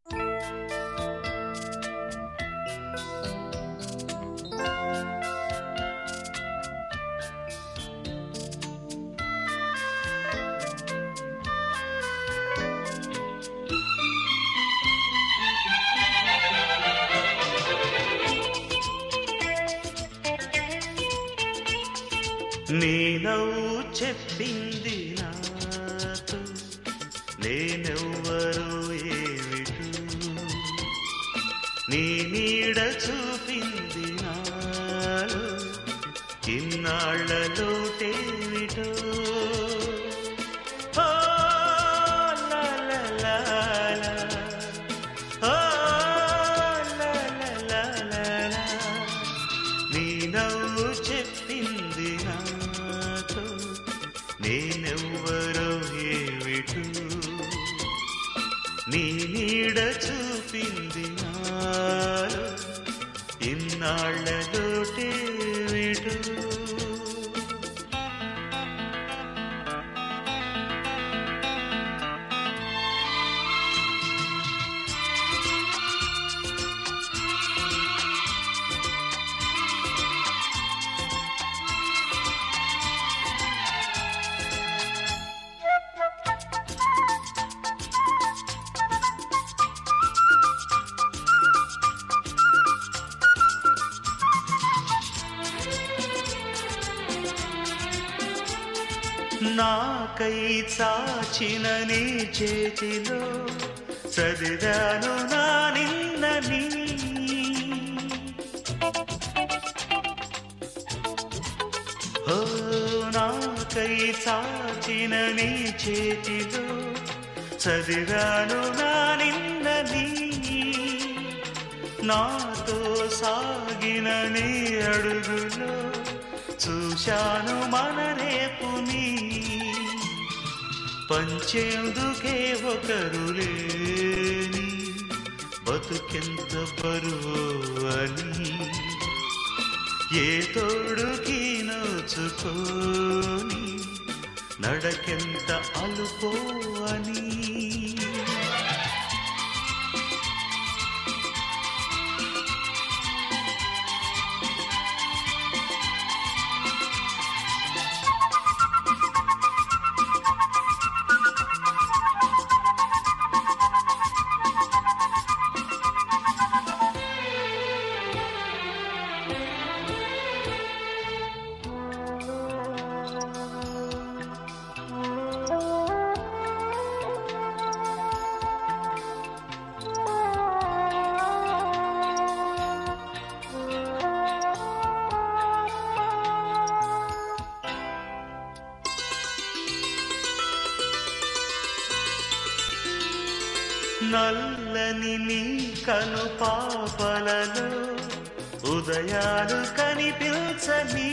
నీ నవ్వు చెప్పింది నాతో నేనెవ్వరు ఏమిటు నీ నీడ చూపింది నాలో ఇన్నాళ్ళలోటేమిటో ఓ, లా, లా, లా, లా. ఓ, లా, లా, లా, లా, లా. నీ నవ్వు చెప్పింది నాతో నేనెవ్వరో ఏమిటు నీ నీడ చూపింది నాలో ఇన్నాళ్ళలోటేమిటు నాకై చాచిన నీ చేతిలో చదివాను నా నిన్న నీ ఓ నాకై చాచిన నీ చేతిలో చదివాను నా నిన్న నీ నాతో సాగిన నీ అడుగులో చూశాను మన రేపుని పంచేందుకే ఒకరు లేని బతుకెంత బరువు అని ఏ తోడుకి నోచుకోని నడకెంత అలుపో అని నల్లని నీ కను పాపలలో ఉదయాలు కనిపించని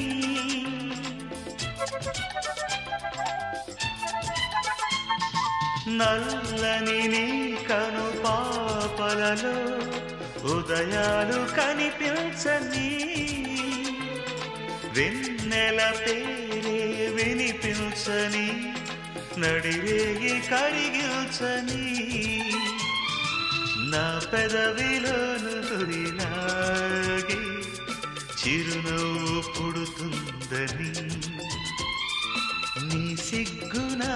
నల్లని నీ కను పాపలలో ఉదయాలు కనిపించని వెన్నెల పేరే వినిపించని నడిరేగి కరిగించని నా పెదవిలోను తొలిలాగి చిరునవ్వు పుడుతుందని నీ సిగ్గు నా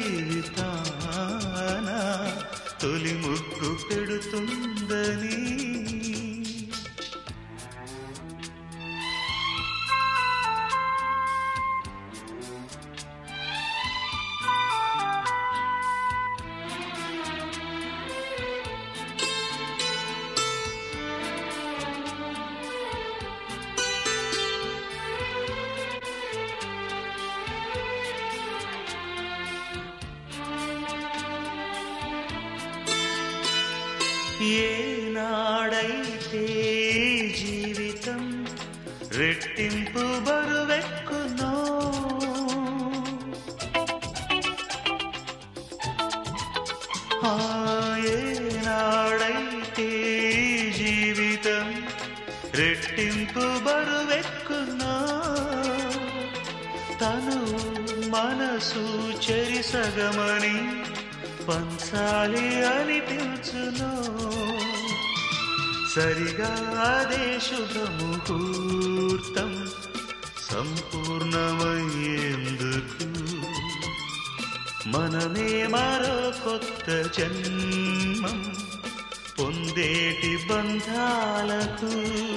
జీవితాన తొలి ముగ్గు పెడుతుందని ఏనాడైతే జీవితం రెట్టింపు బరువెక్కునో ఆ ఏనాడైతే జీవితం రెట్టింపు బరువెక్కునో తను మనసు చెరిసగమని పంచాలి అనిపించును సరిగా అదే శుభముహూర్తం సంపూర్ణమయ్యేందుకు మనమే మరో కొత్త జన్మం పొందేటి బంధాలకు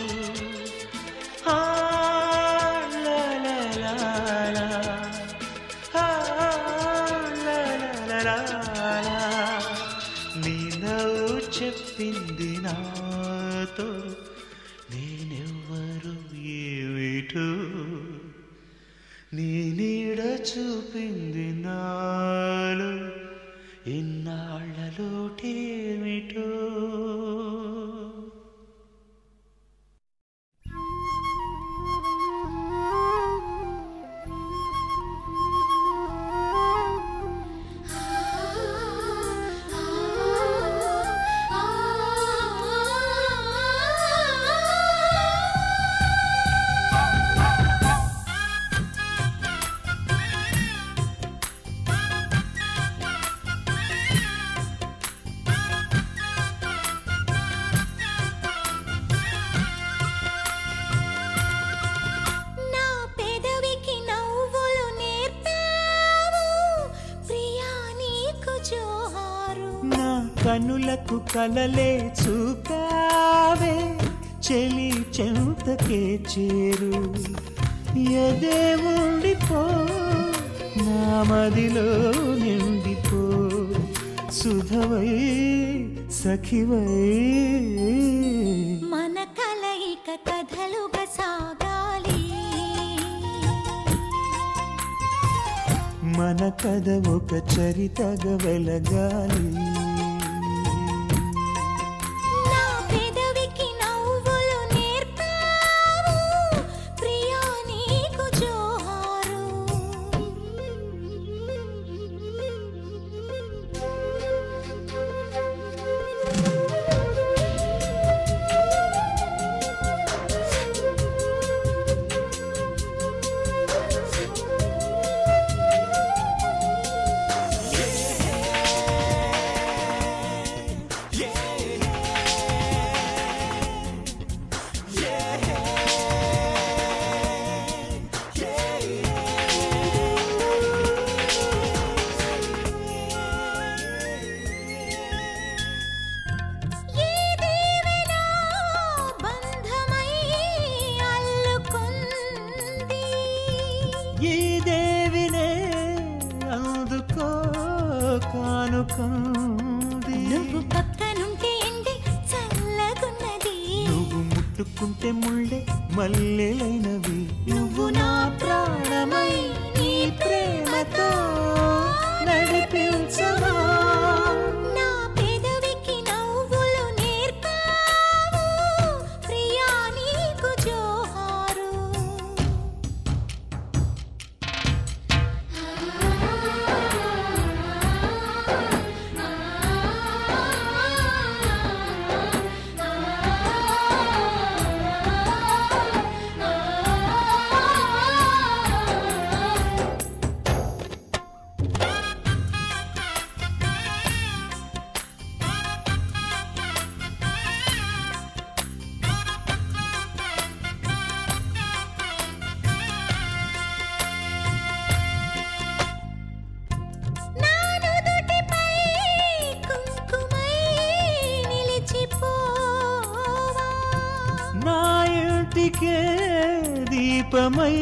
ఆ, లా, లా, లా, లా. ఆ, లా, లా, లా, లా. నీ నవ్వు చెప్పింది నాతో నేనెవ్వరు ఏమిటో నీ నీడ చూపింది నాలో ఇన్నాళ్ళలోటేమిటో నా పెదవికి నవ్వులు నేర్పావు ప్రియా నీకు జోహారు నా కనులకు కలలే చూపావే చెలి చెంతకే చేరు ఎదే ఉండిపో నా మదిలో నిండిపో సుధవై సఖివై మన కలయిక కథలుగా సాగాలి మన కథ ఒక చరితగా వెలగాలి నా పెదవికి నవ్వులు నేర్పావు ప్రియా నీకు జోహారు ఈ దీవెన బంధమై అల్లుకుంది ఈ దేవినే అందుకో కానుకంది నువ్వు పక్కనుంటే ఎండి చల్లగున్నది నువ్వు ముట్టుకుంటే ముళ్ళే మల్లెలైనవి నువ్వు నా ప్రాణమై నీ ప్రేమతో నడిపించవా నా పెదవికి నవ్వులు నేర్పావు ప్రియా నీకు జోహారు నా నుదుటిపై కుంకుమై నిలిచిపోవా నా ఇంటికే దీపమై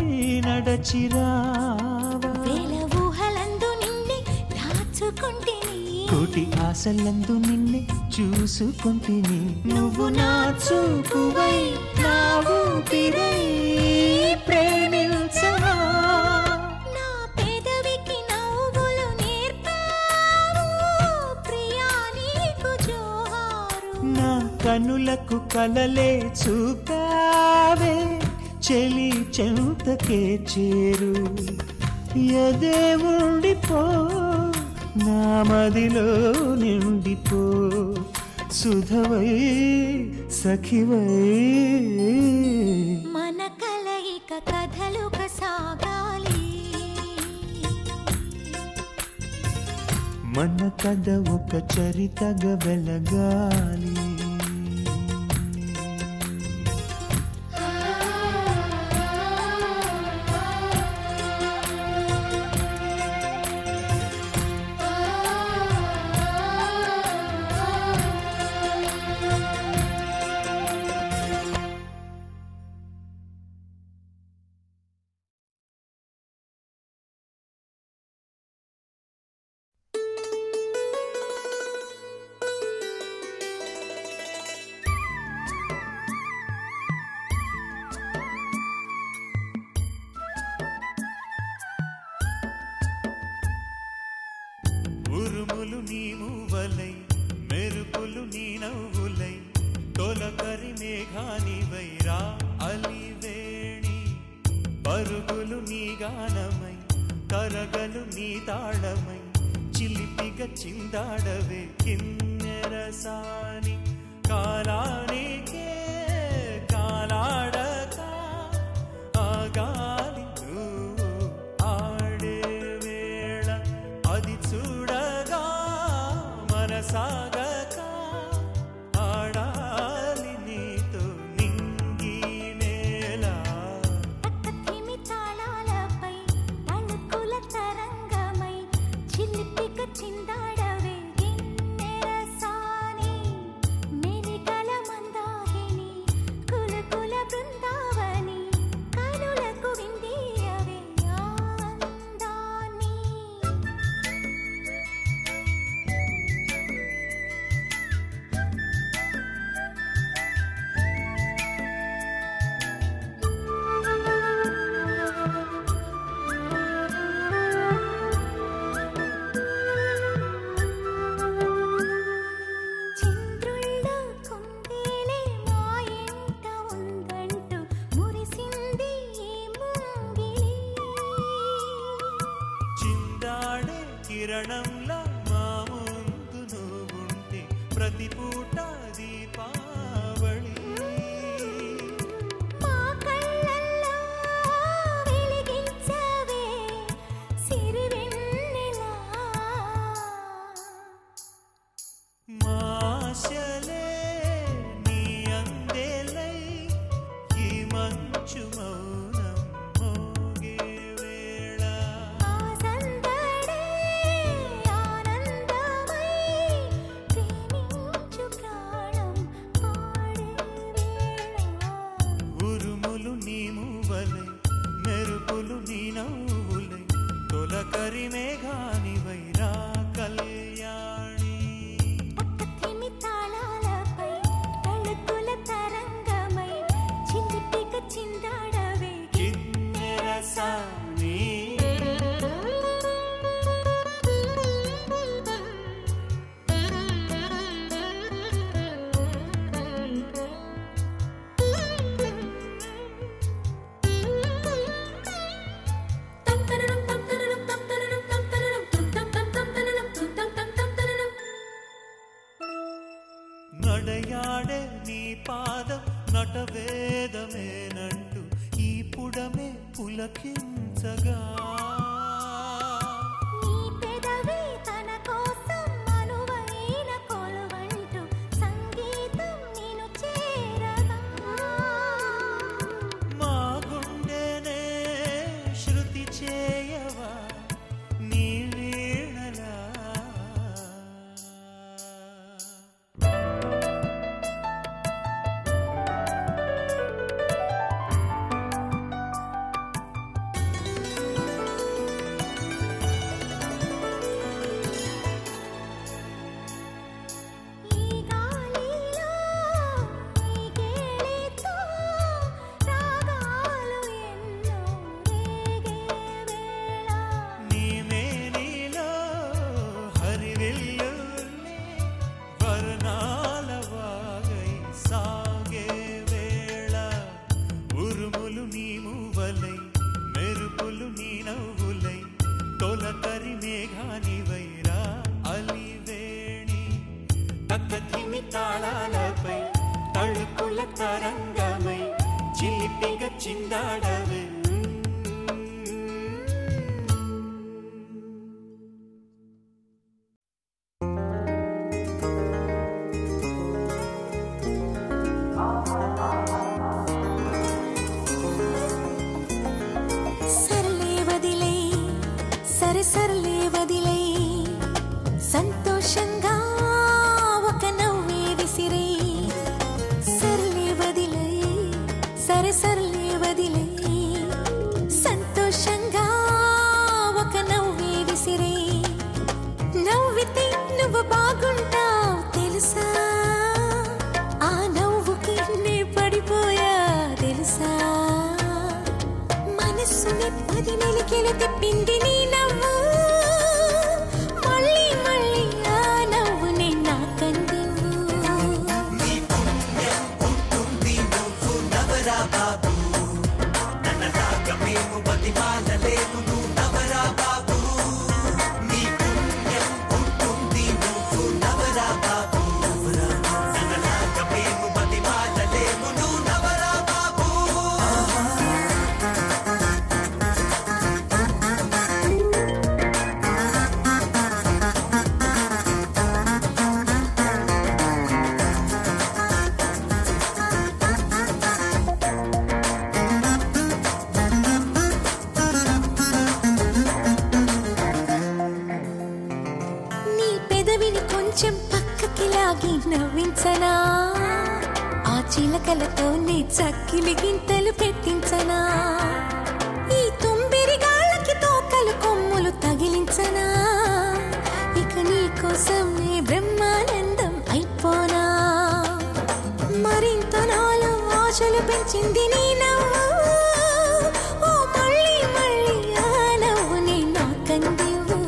నడచిరావా వేల ఊహలందు నిన్నే దాచుకుంటేని కోటి ఆశలందు నిన్నే చూసుకుంటిని నువ్వు నా చూపువై నా ఊపిరై ప్రేమించవా నా పెదవికి నవ్వులు నేర్పావు ప్రియా నీకు జోహారు నా కనులకు కలలే చూపావే చెలి చెంతకే చేరు ఎదే ఉండిపో నా మదిలో నిండిపో సుధవై సఖివై మన కలయిక కథలుగా సాగాలి మన కథ ఒక చరితగా వెలగాలి ఉరుములు నీ మూవలై మెరుపులు నీ నవ్వులై తొలకరి మేఘానివై రా అలివేణి పరుగులు నీ గానమై కరగలు నీ తాళమై చిలిపిగ చిందాడవే కిన్నెరసాని కాలానికే కాలాడక ఆగాలి నువ్వు ఆడే వేళ అది చూడగా మనసాగక ఆడాలి నీతో నింగి నేల పక్కతిమి తాళాలపై తళుకుల తరంగమై చిలిపిక చిందాడవే గిన్నెరసాని మెలికల మందాగిని కులకుల బృందావని కనులకు విందీయవే ఆనందాన్ని చంద్రుల్లో కుందేలే మా ఇంట ఉందంటూ మురిసింది ఈ ముంగిలి చిందాడే కిరణంలా మా ముందు నువ్వుంటే ప్రతి పూట దీపావళి మా కళ్ళల్లో వెలిగించవే సిరివెన్నెలా మాశలే నీ అందేలై ఈ మంచు మౌనం మోగే వేళ ఆ సందడే ఆనందమై ప్రేమించు ప్రాణం పాడే వేళ ఉరుములు నీ మూవలై మెరుపులు నీ నవ్వులై తొలకరి మేఘానివై రా కళ్యాణి పక్కతిమి తాళాలపై తళుకుల తరంగమై చిలిపిక చిందాడవే కిన్నెరసాని నడయాడే నీ పాదం నటవేదమేనంటూ ఈ పుడమే పులకించగా నీ పెదవి తన కోసం అనువైన కొలువంటూ సంగీతం నేను చేరగా మా గుండెనే శృతి చేయవా నీ వీణలా ఈ గాలిలో ఈ గేలితో రాగాలు ఎన్నో రేగే వేళ నీ మేనిలో హరివిల్లులే వర్ణాల వాగై సాగే వేళ ఉరుములు నీ మూవలై మెరుపులు నీ నవ్వులై తొలకరి మేఘానివైరా అలివేణి తక్కధిమి తాళాలపై తళుకుల తరంగమై చిలిపిగ చిందాడవే చకిలు తిప్పింది నీ నవ్వు మళ్ళీ మళ్ళీ ఆ నవ్వునే నాకందివు నీ పెదవిని కొంచెం పక్కకి లాగి నవ్వించనా ఆ చిలకలతో నీ చక్కిలి గింతలు పెట్టించనా ఈ తుంబిరి గాళ్ళకి తోకలు కొమ్ములు తగిలించనా ఇక నీ కోసం నీ బ్రహ్మానందం అయిపోనా మరింత నాలో ఆశలు పెంచింది నీ నవ్వు ఓ మళ్ళీ మళ్ళీ ఆ నవ్వుని నాకందివు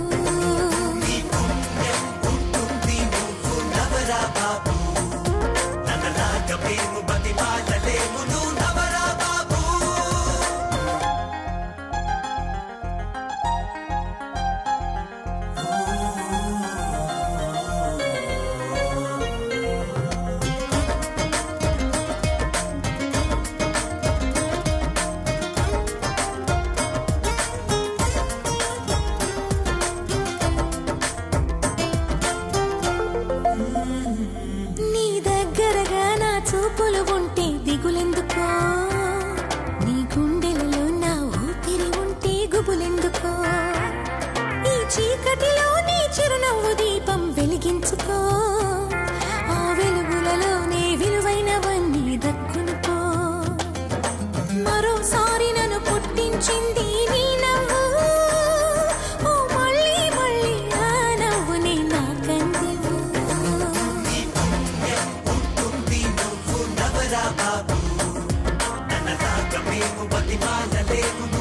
నీ దగ్గరగా నా చూపులు ఉంటే దిగులెందుకో నీ గుండెలలో నా ఊపిరి ఉంటే గుబులెందుకో ఈ చీకటిలో నీ చిరునవ్వు దీపం వెలిగించుకో ఆ వెలుగులలోనే విలువైనవన్నీ దక్కునుకో మరోసారి నన్ను పుట్టించింది నీ నవ్వు ఓ మళ్ళీ మళ్ళీ ఆ నవ్వుని నాకందివు నవరా బాబు నన్న రాగమేము బతిమాలలేము